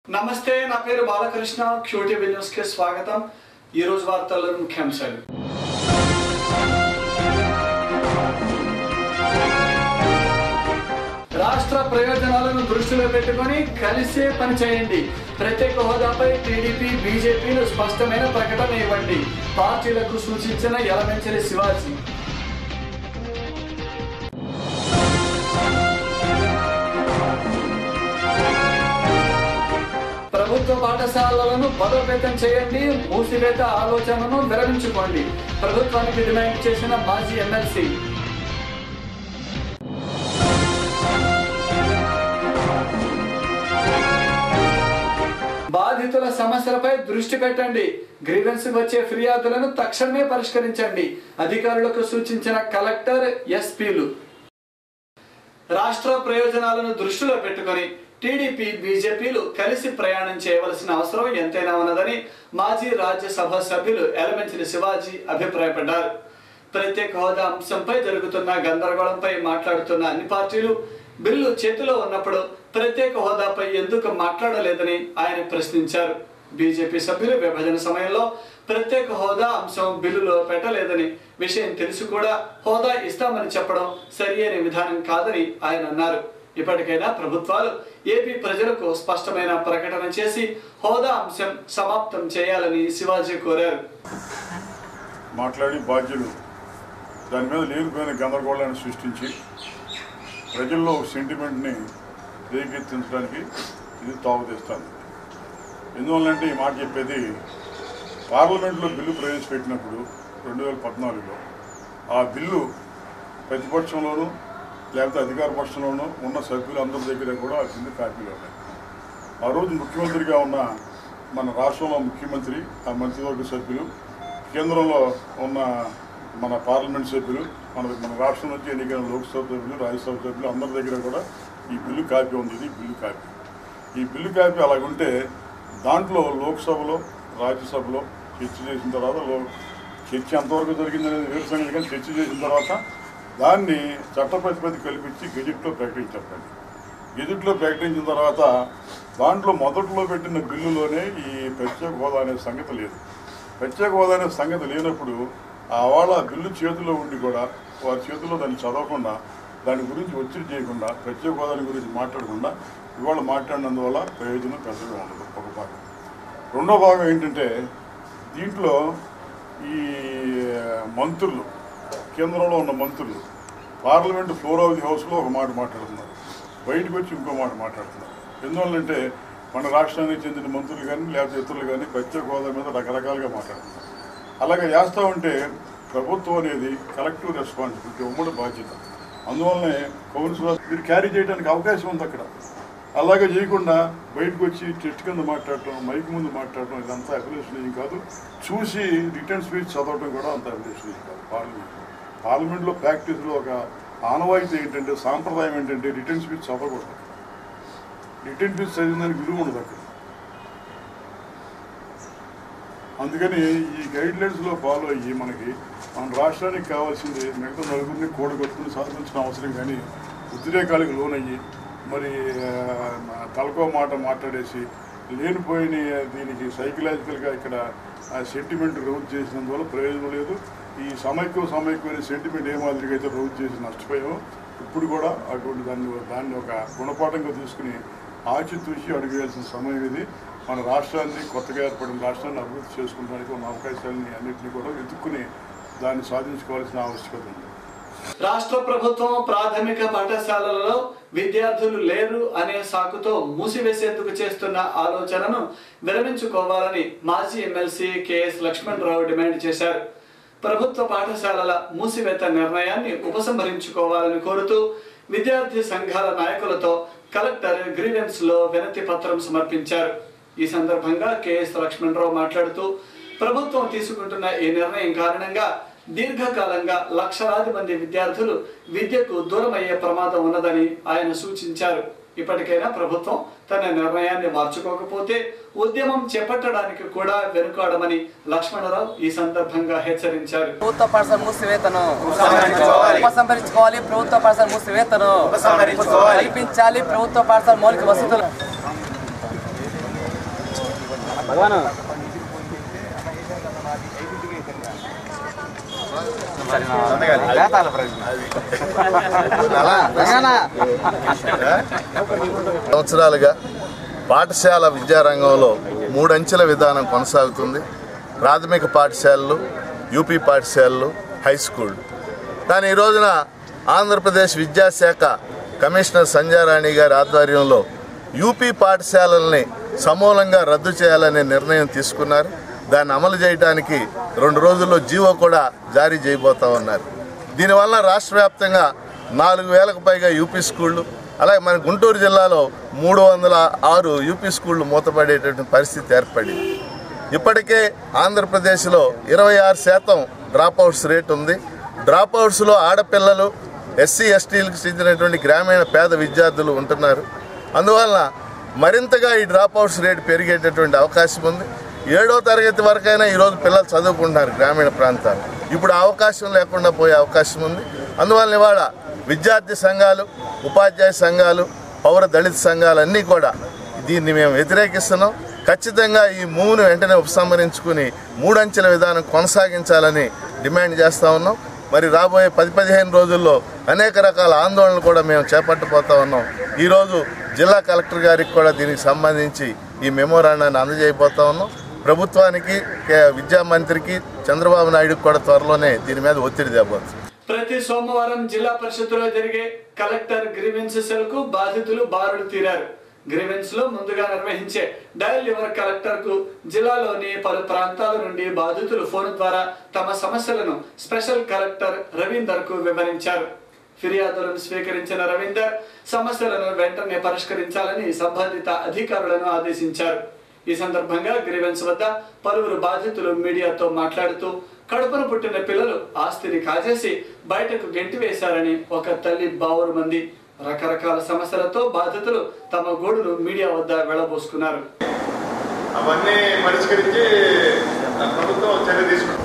నమస్తే నా పేరు బాలకృష్ణ క్యూటీవీ న్యూస్ కి స్వాగతం ఈ రోజు వార్తల్లో ముఖ్యాంశాలు రాష్ట్ర ప్రయోజనాలను దృష్టిలో పెట్టుకొని కలిసే పనిచేయండి ప్రత్యేక హోదాపై టీడీపీ బీజేపీలు స్పష్టమైన ప్రకటన ఇవ్వండి పార్టీలకు సూచించిన యలమెంచలి శివాజీ ప్రభుత్వ పాఠశాలలను బలోపేతం చేయండి మూసివేత ఆలోచనను విరమించుకోండి ప్రభుత్వానికి డిమాండ్ చేసిన మాజీ ఎమ్మెల్సీ బాధితుల సమస్యలపై దృష్టి పెట్టండి గ్రీవెన్స్ వచ్చే ఫిర్యాదులను తక్షణమే పరిష్కరించండి అధికారులకు సూచించిన కలెక్టర్ ఎస్పీలు రాష్ట్ర ప్రయోజనాలను దృష్టిలో పెట్టుకొని టీడీపీ బీజేపీలు కలిసి ప్రయాణం చేయవలసిన అవసరం ఎంతైనా ఉన్నదని మాజీ రాజ్యసభ సభ్యులు ఎలమెంచిలి శివాజీ అభిప్రాయపడ్డారు ప్రత్యేక హోదా అంశంపై జరుగుతున్న గందరగోళంపై మాట్లాడుతున్న అన్ని పార్టీలు బిల్లు చేతిలో ఉన్నప్పుడు ప్రత్యేక హోదాపై ఎందుకు మాట్లాడలేదని ఆయన ప్రశ్నించారు బీజేపీ సభ్యులు విభజన సమయంలో ప్రత్యేక హోదా అంశం బిల్లులో పెట్టలేదని విషయం తెలిసి కూడా హోదా ఇస్తామని చెప్పడం సరి అయిన విధానం కాదని ఆయన అన్నారు ఇప్పటికైనా ప్రభుత్వాలు ఏపీ ప్రజలకు స్పష్టమైన ప్రకటన చేసి హోదా అంశం సమాప్తం చేయాలని శివాజీ కోరారు మాట్లాడి బాధ్యులు దాని మీద లేనిపోయిన గందరగోళాన్ని సృష్టించి ప్రజల్లో సెంటిమెంట్ని రేకెత్తించడానికి ఇది తావుతీస్తాను ఎందువల్లంటే ఈ మాట చెప్పేది పార్లమెంట్లో బిల్లు ప్రవేశపెట్టినప్పుడు రెండు వేల పద్నాలుగులో ఆ బిల్లు ప్రతిపక్షంలోనూ లేకపోతే అధికార పక్షంలోనూ ఉన్న సభ్యులందరి దగ్గర కూడా ఆ బిల్లు కాపీలు ఉన్నాయి ఆ రోజు ముఖ్యమంత్రిగా ఉన్న మన రాష్ట్రంలో ముఖ్యమంత్రి ఆ మంత్రివర్గ సభ్యులు కేంద్రంలో ఉన్న మన పార్లమెంట్ సభ్యులు మన మన రాష్ట్రం నుంచి ఎన్నికైన లోక్సభ సభ్యులు రాజ్యసభ సభ్యులు అందరి దగ్గర కూడా ఈ బిల్లు కాపీ ఉంది ఇది బిల్లు కాపీ ఈ బిల్లు కాపీ అలాగుంటే దాంట్లో లోక్సభలో రాజ్యసభలో చర్చ చేసిన తర్వాత లో చర్చ ఎంతవరకు జరిగిందనేది వేరు సంగతి కానీ చర్చ చేసిన తర్వాత దాన్ని చట్ట ప్రతిపత్తి కల్పించి గెజిట్లో ప్రకటించారు గెజిట్లో ప్రకటించిన తర్వాత దాంట్లో మొదట్లో పెట్టిన బిల్లులోనే ఈ ప్రత్యేక హోదా అనే సంగతి లేదు ప్రత్యేక హోదా అనే సంగతి లేనప్పుడు ఆ వాళ్ళ బిల్లు చేతిలో ఉండి కూడా వారి చేతిలో దాన్ని చదవకుండా దాని గురించి ఒత్తిడి చేయకుండా ప్రత్యేక హోదాని గురించి మాట్లాడకుండా ఇవాళ మాట్లాడినందువల్ల ప్రయోజనం పెద్దగా ఉండదు ఒక భాగం రెండో భాగం ఏంటంటే దీంట్లో ఈ మంత్రులు కేంద్రంలో ఉన్న మంత్రులు పార్లమెంట్ ఫ్లోర్ ఆఫ్ ది హౌస్లో ఒక మాట మాట్లాడుతున్నారు బయటకు వచ్చి ఇంకో మాట మాట్లాడుతున్నారు ఎందువల్లంటే మన రాష్ట్రానికి చెందిన మంత్రులు కానీ లేకపోతే ఇతరులు కానీ ప్రత్యేక హోదా మీద రకరకాలుగా మాట్లాడుతున్నారు అలాగే చేస్తూ ఉంటే ప్రభుత్వం అనేది కలెక్టివ్ రెస్పాన్సిబిలిటీ ఉమ్మడి బాధ్యత అందువల్లనే కౌన్సిల్ మీరు క్యారీ చేయడానికి అవకాశం ఉంది అక్కడ అలాగే చేయకుండా బయటకు వచ్చి టెస్ట్ కింద మాట్లాడటం మైక్ ముందు మాట్లాడటం ఇదంతా అభిలేషన్ ఏం కాదు చూసి రిటర్న్ స్పీచ్ చదవటం కూడా అంత అభిలేషన్ ఏం కాదు పార్లమెంట్ పార్లమెంట్లో ప్రాక్టీస్లో ఒక ఆనవాయితీ ఏంటంటే సాంప్రదాయం ఏంటంటే రిటర్న్ స్పీచ్ చదవకూడదు రిటర్న్ స్పీచ్ చదివిన దానికి విలువ ఉండదు అక్కడ అందుకని ఈ గైడ్ లైన్స్లో ఫాలో అయ్యి మనకి మన రాష్ట్రానికి కావాల్సింది మిగతా నలుగురిని కూడగొట్టుకుని సాధించిన అవసరం కానీ ఉద్రేకాలకు లోనయ్యి మరి ఆ, తలకో మాట మాట్లాడేసి లేనిపోయిన దీనికి సైకలాజికల్గా ఇక్కడ సెంటిమెంట్ రౌజ్ చేసినందువల్ల ప్రయోజనం లేదు ఈ సమైక్యం సమైక్యమైన సెంటిమెంట్ ఏ మాదిరిగా అయితే రౌజ్ చేసి నష్టపోయామో ఇప్పుడు కూడా అటువంటి దాన్ని దాన్ని ఒక గుణపాఠంగా తీసుకుని ఆచితూచి అడుగు వేయాల్సిన సమయం ఇది మన రాష్ట్రాన్ని కొత్తగా ఏర్పడిన రాష్ట్రాన్ని అభివృద్ధి చేసుకోవడానికి ఉన్న అవకాశాలని అన్నింటినీ కూడా వెతుక్కుని దాన్ని సాధించుకోవాల్సిన ఆవశ్యకత ఉంది రాష్ట్ర ప్రభుత్వం ప్రాథమిక పాఠశాలలలో విద్యార్థులు లేరు అనే సాకుతో మూసివేసేందుకు చేస్తున్న ఆలోచనను విరమించుకోవాలని మాజీ ఎమ్మెల్సీ కెఎస్ లక్ష్మణరావు డిమాండ్ చేశారు ప్రభుత్వ పాఠశాలల మూసివేత నిర్ణయాన్ని ఉపసంహరించుకోవాలని కోరుతూ విద్యార్థి సంఘాల నాయకులతో కలెక్టర్ గ్రీవెన్స్ లో వినతి పత్రం సమర్పించారు ఈ సందర్భంగా కెఎస్ లక్ష్మణరావు మాట్లాడుతూ ప్రభుత్వం తీసుకుంటున్న ఈ నిర్ణయం కారణంగా దీర్ఘకాలంగా లక్షలాది మంది విద్యార్థులు విద్యకు దూరమయ్యే ప్రమాదం ఉన్నదని ఆయన సూచించారు ఇప్పటికైనా ప్రభుత్వం తన నిర్ణయాన్ని మార్చుకోకపోతే ఉద్యమం చేపట్టడానికి కూడా వెనుకాడమని లక్ష్మణరావు ఈ సందర్భంగా హెచ్చరించారు ప్రభుత్వ పాఠశాల మూసివేతను ఉపసంహరించుకోవాలి. ఉపసంహరించుకోవాలి ప్రభుత్వ పాఠశాల మూసివేతను ఉపసంహరించుకోవాలి. కల్పించాలి ప్రభుత్వ పాఠశాల మౌలిక వసతులు సంవత్సరాలుగా పాఠశాల విద్యారంగంలో మూడంచెల విధానం కొనసాగుతుంది ప్రాథమిక పాఠశాలలు యూపీ పాఠశాలలు హై స్కూల్ కానీ ఈ రోజున ఆంధ్రప్రదేశ్ విద్యాశాఖ కమిషనర్ సంజారాణి గారి ఆధ్వర్యంలో యూపీ పాఠశాలల్ని సమూలంగా రద్దు చేయాలనే నిర్ణయం తీసుకున్నారు దాన్ని అమలు చేయడానికి రెండు రోజుల్లో జీవో కూడా జారీ చేయబోతా ఉన్నారు దీనివల్ల రాష్ట్ర వ్యాప్తంగా నాలుగు వేలకు పైగా యూపీ స్కూళ్ళు అలాగే మన గుంటూరు జిల్లాలో మూడు వందల ఆరు యూపీ స్కూళ్ళు మూతపడేటటువంటి పరిస్థితి ఏర్పడింది ఇప్పటికే ఆంధ్రప్రదేశ్లో ఇరవై ఆరు శాతం డ్రాప్ అవుట్స్ రేట్ ఉంది డ్రాప్ అవుట్స్లో ఆడపిల్లలు ఎస్సీ ఎస్టీలకు చెందినటువంటి గ్రామీణ పేద విద్యార్థులు ఉంటున్నారు అందువలన మరింతగా ఈ డ్రాప్ అవుట్స్ రేట్ పెరిగేటటువంటి అవకాశం ఉంది ఏడో తరగతి వరకైనా ఈరోజు పిల్లలు చదువుకుంటున్నారు గ్రామీణ ప్రాంతాలు ఇప్పుడు ఆ అవకాశం లేకుండా పోయే అవకాశం ఉంది అందువలన ఇవాళ విద్యార్థి సంఘాలు ఉపాధ్యాయ సంఘాలు పౌర దళిత సంఘాలు అన్నీ కూడా దీన్ని మేము వ్యతిరేకిస్తున్నాం ఖచ్చితంగా ఈ మూవ్ను వెంటనే ఉపసంహరించుకుని మూడంచెల విధానం కొనసాగించాలని డిమాండ్ చేస్తూ ఉన్నాం మరి రాబోయే పది పదిహేను రోజుల్లో అనేక రకాల ఆందోళనలు కూడా మేము చేపట్టబోతా ఉన్నాం ఈరోజు జిల్లా కలెక్టర్ గారికి కూడా దీనికి సంబంధించి ఈ మెమోరాండాన్ని అందజేయబోతా ఉన్నాం ప్రభుత్వానికి కే- విద్యా మంత్రికి చంద్రబాబు నాయుడుకి కూడా త్వరలోనే దీని మీద ఒత్తిడి తేబోతుంది ప్రతి సోమవారం జిల్లా పరిషత్తులో జరిగే కలెక్టర్ గ్రీవెన్స్ సెల్ కు బాధితులు బారులు తీరారు గ్రీవెన్స్ లో ముందుగా నిర్వహించే డయల్ యువర్ కలెక్టర్ కు జిల్లాలోని పలు ప్రాంతాల నుండి బాధితులు ఫోన్ ద్వారా తమ సమస్యలను స్పెషల్ కలెక్టర్ రవీందర్ కు వివరించారు ఫిర్యాదులను స్వీకరించిన రవీందర్ సమస్యలను వెంటనే పరిష్కరించాలని సంబంధిత అధికారులను ఆదేశించారు ఈ సందర్భంగా గ్రీవెన్స్ వద్ద పలువురు బాధితులు మీడియాతో మాట్లాడుతూ కడుపున పుట్టిన పిల్లలు ఆస్తిని కాజేసి బయటకు గెంటివేశారని ఒక తల్లి బావురు మంది రకరకాల సమస్యలతో బాధితులు తమ గోడును మీడియా వద్ద వెళ్లబోసుకున్నారు అవన్నీ పరిష్కరించి ప్రభుత్వం చర్య తీసుకుంటుంది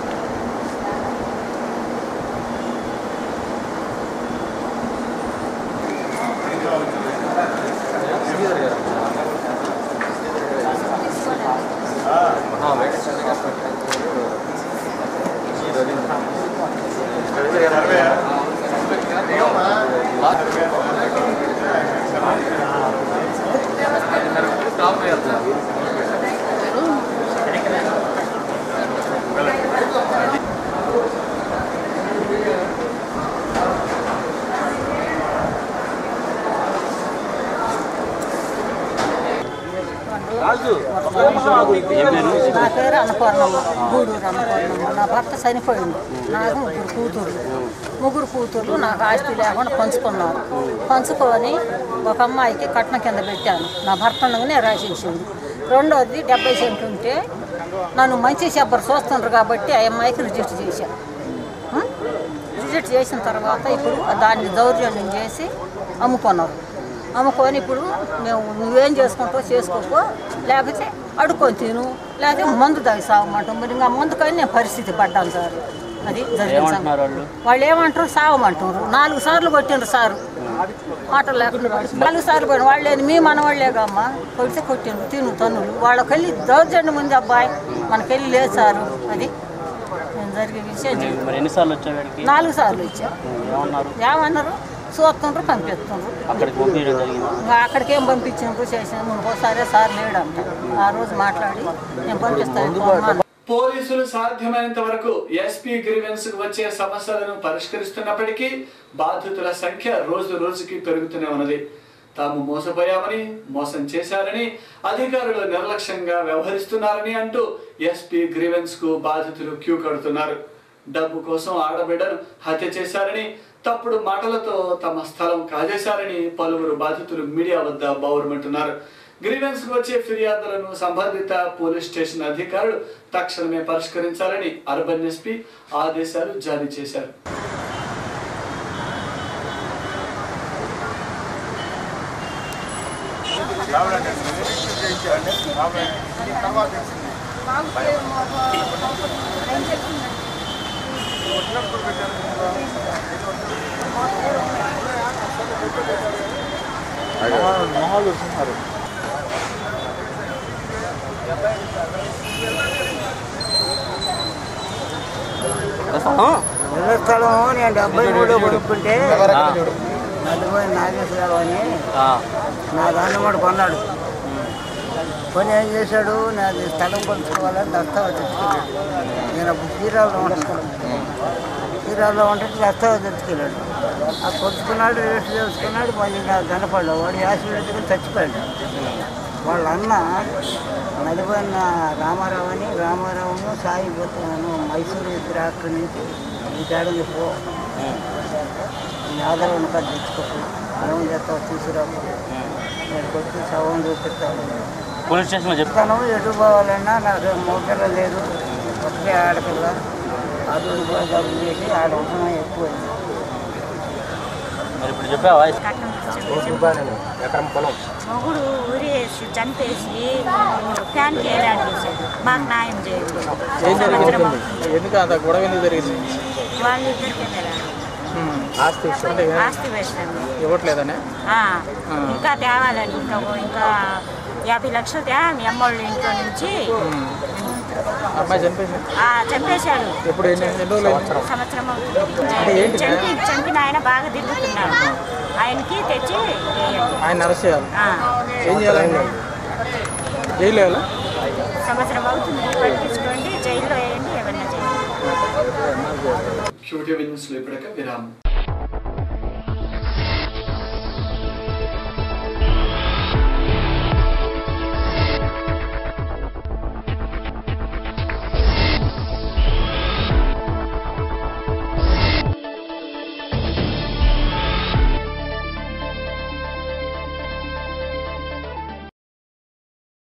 నా పేరు అన్నపూర్ణమ్మ గూడూరు అన్నపూర్ణమ్మ నా భర్త చనిపోయింది నాకు ముగ్గురు కూతురు ముగ్గురు కూతుర్లు నాకు ఆస్తి లేకుండా పంచుకున్నారు పంచుకొని ఒక అమ్మాయికి కట్నం కింద పెట్టాను నా భర్త ఉండగానే రాసేసింది రెండోది డెబ్బై సెంట్లు ఉంటే నన్ను మంచి చెప్పరు చూస్తుండ్రు కాబట్టి ఆ అమ్మాయికి రిజిస్టర్ చేశాను ఉం? రిజెక్ట్ చేసిన తర్వాత ఇప్పుడు దాన్ని దౌర్జన్యం చేసి అమ్ముకున్నారు అమ్ముకొని ఇప్పుడు మేము నువ్వేం చేసుకుంటావు చేసుకోపో లేకపోతే అడుక్కొని తిను లేకపోతే మందు తాగి సాగమంటాం మరి ఇంకా మందుకని నేను పరిస్థితి పడ్డాను సార్ అది జరిగిన సంగతి. వాళ్ళు ఏమంటారు సాగమంటారు నాలుగు సార్లు కొట్టిండ్రు సారు ఆటో లేకుండా నాలుగు సార్లు పోయిన వాళ్ళేది మీ మనవాళ్ళేగా అమ్మ కొడితే కొట్టిండ్రు తిను తన్నులు వాళ్ళకెళ్ళి దౌర్జన్యం ఉంది అబ్బాయి మనకెళ్ళి లేదు సారు అది నేను జరిగే విషయం చెప్పు. మరి ఎన్నిసార్లు వచ్చావు వీడికి నాలుగు సార్లు ఇచ్చారు ఏమన్నారు ఏమన్నారు చూస్తుండ్రు పంపిస్తుండ్రు అక్కడికి పంపించడం జరిగింది ఇంకా అక్కడికి ఏం పంపించిండ్రు చేసిన ఒకసారి సార్ లేడంట ఆ రోజు మాట్లాడి నేను పంపిస్తాను పోమ్మా పోలీసులు సాధ్యమైనంత వరకు ఎస్పీ గ్రీవెన్స్ కు వచ్చే సమస్యలను పరిష్కరిస్తున్నప్పటికీ బాధితుల సంఖ్య రోజు రోజుకి పెరుగుతూనే ఉన్నది తాము మోసపోయామని మోసం చేశారని అధికారులు నిర్లక్ష్యంగా వ్యవహరిస్తున్నారని అంటూ ఎస్పీ గ్రీవెన్స్ కు బాధితులు క్యూ కడుతున్నారు డబ్బు కోసం ఆడబిడ్డను హత్య చేశారని తప్పుడు మాటలతో తమ స్థలం కాజేశారని పలువురు బాధితులు మీడియా వద్ద బౌరమంటున్నారు గ్రీవెన్స్ కు వచ్చే ఫిర్యాదులను సంబంధిత పోలీస్ స్టేషన్ అధికారులు తక్షణమే పరిష్కరించాలని అర్బన్ ఎస్పీ ఆదేశాలు జారీ చేశారు మొహాలు ఇళ్ళ స్థలం నేను డెబ్బై మూడులో కొనుక్కుంటే నలభై నాగేశ్వరరావు అని నా దాన్ని కూడా కొన్నాడు కొని ఏం చేశాడు నాది స్థలం కొనుక్కోవాలని దస్తావా తెచ్చుకున్నాడు నేను అప్పుడు చీరాల్లో ఉంటాను చీరాల్లో ఉంటే దస్తావా తెచ్చుకెళ్ళాడు ఆ కొనుక్కున్నాడు రేటు తెలుసుకున్నాడు మళ్ళీ నాకు కనపడ్డాడు వాడు యాసిడ్ చచ్చిపోయాడు వాళ్ళ అన్న నడిపోయిన రామారావు అని రామారావును సాయి పోతున్నాను మైసూరు ఇద్దరు అక్కడి నుంచి ఈ తేడా పో యాదవ్ వెనక తెచ్చుకో ఏం చేస్తావు తీసుకురాకు నేను వచ్చి సవం చూపిస్తాను పోలీస్ స్టేషన్లో చెప్పి చెప్తాను ఎటు పోవాలన్నా నాకు మోకర లేదు ఒకటే ఆడపిల్ల అటు పోయి డబ్బులు చేసి ఆడ అవసరం ఎక్కువైంది మరి ఇప్పుడు చెప్పావా మొగుడు ఊరేసి చంపేసి ఫ్యాన్కి ఏలాడు చేశాడు మాకు న్యాయం చేయండి సంవత్సరం అవుతుంది. ఎందుకు అంత గొడవ ఎందుకు జరిగింది వాళ్ళిద్దరికి ఆస్తి అంటే ఆస్తి వేస్తాను ఇవ్వట్లేదనే ఆ, ఇంకా తేవాలని ఇంకా ఇంకా యాభై లక్షలు తే మీ అమ్మోళ్ళ ఇంట్లో నుంచి అమ్మాయి చనిపోయింది ఆ, చంపేశాడు ఎప్పుడు ఎన్ని ఎన్ని రోజులు అయింది? సంవత్సరం అంటే అవుతుంది ఏంటి చంపి చంపిన ఆయన బాగా తిరుగుతున్నాడు ఆయనకి తెచ్చి వేయండి. ఆయన అరెస్ట్ చేయాలి ఆ, ఏం చేయాలి జైలు వేయాలా సంవత్సరం అవుతుంది పట్టించుకోండి జైల్లో వేయండి ఏమన్నా చేయండి క్యూటీ న్యూస్లో ఇప్పటిక విరామం